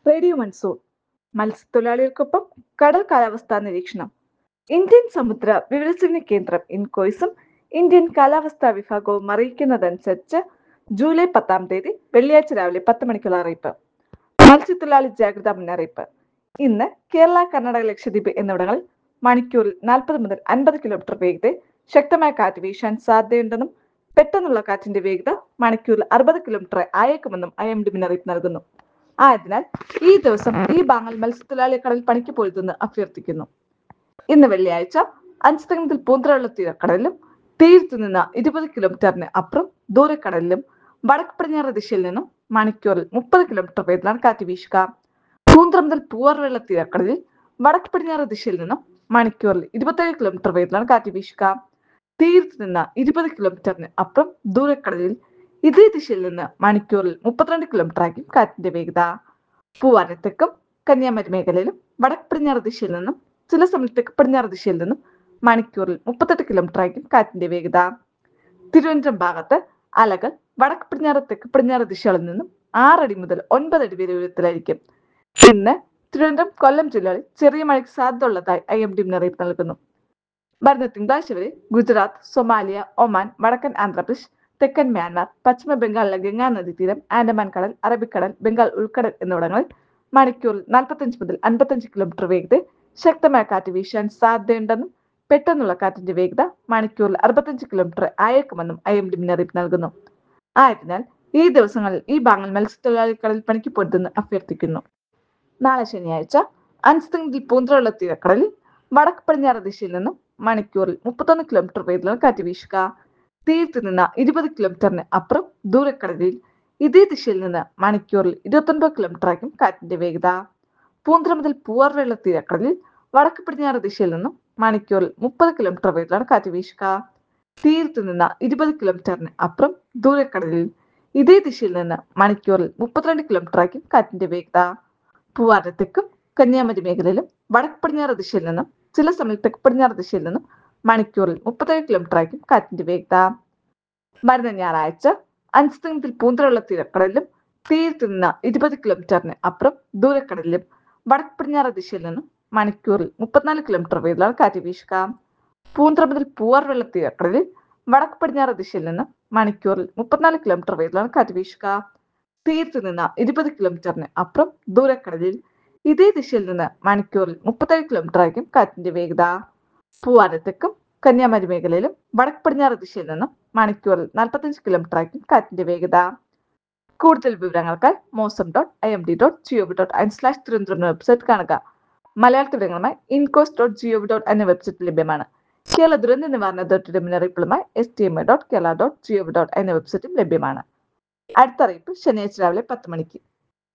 radio monsoon മത്സ്യത്തൊഴിലാളികൾക്കൊപ്പം കടൽ കാലാവസ്ഥാ നിരീക്ഷണം ഇന്ത്യൻ സമുദ്ര വിവരസേവന കേന്ദ്രം ഇൻകോയ്സും ഇന്ത്യൻ കാലാവസ്ഥാ വിഭാഗവും അറിയിക്കുന്നതനുസരിച്ച് ജൂലൈ പത്താം തീയതി വെള്ളിയാഴ്ച രാവിലെ പത്ത് മണിക്കുള്ള അറിയിപ്പ് മത്സ്യത്തൊഴിലാളി ജാഗ്രതാ മുന്നറിയിപ്പ് ഇന്ന് കേരള കർണാടക ലക്ഷദ്വീപ് എന്നിവിടങ്ങളിൽ മണിക്കൂറിൽ നാൽപ്പത് മുതൽ അൻപത് കിലോമീറ്റർ വേഗതയിൽ ശക്തമായ കാറ്റ് വീശാൻ സാധ്യതയുണ്ടെന്നും പെട്ടെന്നുള്ള കാറ്റിന്റെ വേഗത മണിക്കൂറിൽ അറുപത് കിലോമീറ്റർ ആയേക്കുമെന്നും ഐ എം ഡി മുന്നറിയിപ്പ് നൽകുന്നു ആയതിനാൽ ഈ ദിവസം ഈ ബാങ്ങൽ മത്സ്യത്തൊഴിലാളി കടൽ പണിക്ക് പോയതെന്ന് അഭ്യർത്ഥിക്കുന്നു ഇന്ന് വെള്ളിയാഴ്ച അഞ്ചുതങ്ങത്തിൽ പൂന്തറയുള്ള തീരക്കടലിലും തീരത്തു നിന്ന് ഇരുപത് കിലോമീറ്ററിന് അപ്പുറം ദൂരക്കടലിലും വടക്ക് പടിഞ്ഞാറ് ദിശയിൽ നിന്നും മണിക്കൂറിൽ മുപ്പത് കിലോമീറ്റർ വേഗത്തിലാണ് കാറ്റ് വീശുക പൂന്തറ മുതൽ പൂവാർവെള്ള തീരക്കടലിൽ വടക്ക് പടിഞ്ഞാറ് ദിശയിൽ നിന്നും മണിക്കൂറിൽ ഇരുപത്തേഴ് കിലോമീറ്റർ വേഗത്തിലാണ് കാറ്റ് വീശുക തീരത്ത് നിന്ന് ഇരുപത് കിലോമീറ്ററിന് അപ്പുറം ദൂരക്കടലിൽ ഇതേ ദിശയിൽ നിന്ന് മണിക്കൂറിൽ മുപ്പത്തിരണ്ട് കിലോമീറ്റർ ആയിരിക്കും കാറ്റിന്റെ വേഗത പൂവാരത്തേക്കും കന്യാകുമാരി മേഖലയിലും വടക്ക് പടിഞ്ഞാറ് ദിശയിൽ നിന്നും ചില സമയത്ത് തെക്ക് പടിഞ്ഞാറ് ദിശയിൽ നിന്നും മണിക്കൂറിൽ മുപ്പത്തെട്ട് കിലോമീറ്റർ ആയിരിക്കും കാറ്റിന്റെ വേഗത തിരുവനന്തപുരം ഭാഗത്ത് അലകൾ വടക്ക് പടിഞ്ഞാറ് തെക്ക് പടിഞ്ഞാറ് ദിശകളിൽ നിന്നും ആറടി മുതൽ ഒൻപത് അടി വരെ ഉയരത്തിലായിരിക്കും ഇന്ന് തിരുവനന്തപുരം കൊല്ലം ജില്ലകളിൽ ചെറിയ മഴയ്ക്ക് സാധ്യത ഉള്ളതായി ഐ എം ഡി മുന്നറിയിപ്പ് നൽകുന്നു വരുന്ന തിങ്കളാഴ്ച വരെ ഗുജറാത്ത് സൊമാലിയ ഒമാൻ വടക്കൻ ആന്ധ്രാപ്രദേശ് തെക്കൻ മ്യാൻമാർ പശ്ചിമ ബംഗാളിലെ ഗംഗാ നദീതീരം ആൻഡമാൻ കടൽ അറബിക്കടൽ ബംഗാൾ ഉൾക്കടൽ എന്നിവിടങ്ങളിൽ മണിക്കൂറിൽ നാൽപ്പത്തഞ്ച് മുതൽ അൻപത്തഞ്ച് കിലോമീറ്റർ വേഗതയിൽ ശക്തമായ കാറ്റ് വീശാൻ സാധ്യതയുണ്ടെന്നും പെട്ടെന്നുള്ള കാറ്റിന്റെ വേഗത മണിക്കൂറിൽ അറുപത്തഞ്ച് കിലോമീറ്റർ ആയേക്കുമെന്നും ഐ എം ഡി മുന്നറിയിപ്പ് നൽകുന്നു ആയതിനാൽ ഈ ദിവസങ്ങളിൽ ഈ ബാങ്ങൽ മത്സ്യത്തൊഴിലാളി കടൽ പണിക്ക് പൊരുതെന്ന് അഭ്യർത്ഥിക്കുന്നു നാളെ ശനിയാഴ്ച അഞ്ചുതെങ്കിൽ പൂന്തറയുള്ള തീരക്കടലിൽ വടക്ക് പടിഞ്ഞാറ് ദിശയിൽ നിന്നും മണിക്കൂറിൽ മുപ്പത്തൊന്ന് കിലോമീറ്റർ വേഗത്തിലാണ് കാറ്റ് വീശുക തീരത്ത് നിന്ന് ഇരുപത് കിലോമീറ്ററിന് അപ്പുറം ദൂരക്കടലിൽ ഇതേ ദിശയിൽ നിന്ന് മണിക്കൂറിൽ ഇരുപത്തൊൻപത് കിലോമീറ്റർ ആയിരിക്കും കാറ്റിന്റെ വേഗത പൂന്തറ മുതൽ പൂവാർവെള്ള തീരക്കടലിൽ വടക്ക് പടിഞ്ഞാറ് ദിശയിൽ നിന്നും മണിക്കൂറിൽ മുപ്പത് കിലോമീറ്റർ വേഗത്തിലാണ് കാറ്റ് വീശുക തീരത്ത് നിന്ന് ഇരുപത് കിലോമീറ്ററിന് അപ്പുറം ദൂരക്കടലിൽ ഇതേ ദിശയിൽ നിന്ന് മണിക്കൂറിൽ മുപ്പത്തിരണ്ട് കിലോമീറ്റർ ആയിരിക്കും കാറ്റിന്റെ വേഗത പൂവാരത്തേക്കും കന്യാകുമാരി മേഖലയിലും വടക്ക് പടിഞ്ഞാറ് ദിശയിൽ നിന്നും ചില സമയത്ത് തെക്ക് പടിഞ്ഞാറ് ദിശയിൽ നിന്നും മണിക്കൂറിൽ മുപ്പത്തേഴ് കിലോമീറ്റർ ആയിരിക്കും കാറ്റിന്റെ വേഗത വരുന്ന ഞായറാഴ്ച അഞ്ചുതെങ്കിൽ പൂന്തറയുള്ള തീരക്കടലിലും തീരത്ത് നിന്ന് ഇരുപത് കിലോമീറ്ററിന് അപ്പുറം ദൂരക്കടലിലും വടക്ക് പടിഞ്ഞാറ് ദിശയിൽ നിന്നും മണിക്കൂറിൽ മുപ്പത്തിനാല് കിലോമീറ്റർ വേഗത്തിലാണ് കാറ്റ് വീശുക പൂന്തറ മുതൽ പൂവാർവെള്ള തീരക്കടലിൽ വടക്ക് പടിഞ്ഞാറ് ദിശയിൽ നിന്ന് മണിക്കൂറിൽ മുപ്പത്തിനാല് കിലോമീറ്റർ വേഗത്തിലാണ് കാറ്റ് വീശുക തീരത്ത് നിന്ന് ഇരുപത് കിലോമീറ്ററിന് അപ്പുറം ദൂരക്കടലിൽ ഇതേ ദിശയിൽ നിന്ന് മണിക്കൂറിൽ മുപ്പത്തേഴ് കിലോമീറ്റർ ആയിരിക്കും കാറ്റിന്റെ വേഗത പൂവാരത്തേക്കും കന്യാകുമാരി മേഖലയിലും വടക്ക് പടിഞ്ഞാറ് ദിശയിൽ നിന്നും മണിക്കൂറിൽ നാൽപ്പത്തഞ്ച് കിലോമീറ്റർ ആയിരിക്കും കാറ്റിന്റെ വേഗത കൂടുതൽ വിവരങ്ങൾക്കായി mausam dot I M D dot G O V dot in slash Thiruvananthapuram എന്ന വെബ്സൈറ്റ് കാണുക മലയാളത്തിൽ വിവരങ്ങളുമായി ഇൻകോസ് ഡോട്ട് ജിഒവി ഡോട്ട് എന്ന വെബ്സൈറ്റ് ലഭ്യമാണ് കേരള ദുരന്ത നിവാരണ അതോറിറ്റിയുടെ മുന്നറിയിപ്പുകളുമായി S T M A dot Kerala dot G O V dot എന്ന വെബ്സൈറ്റും ലഭ്യമാണ് അടുത്ത അറിയിപ്പ് ശനിയാഴ്ച രാവിലെ പത്ത് മണിക്ക്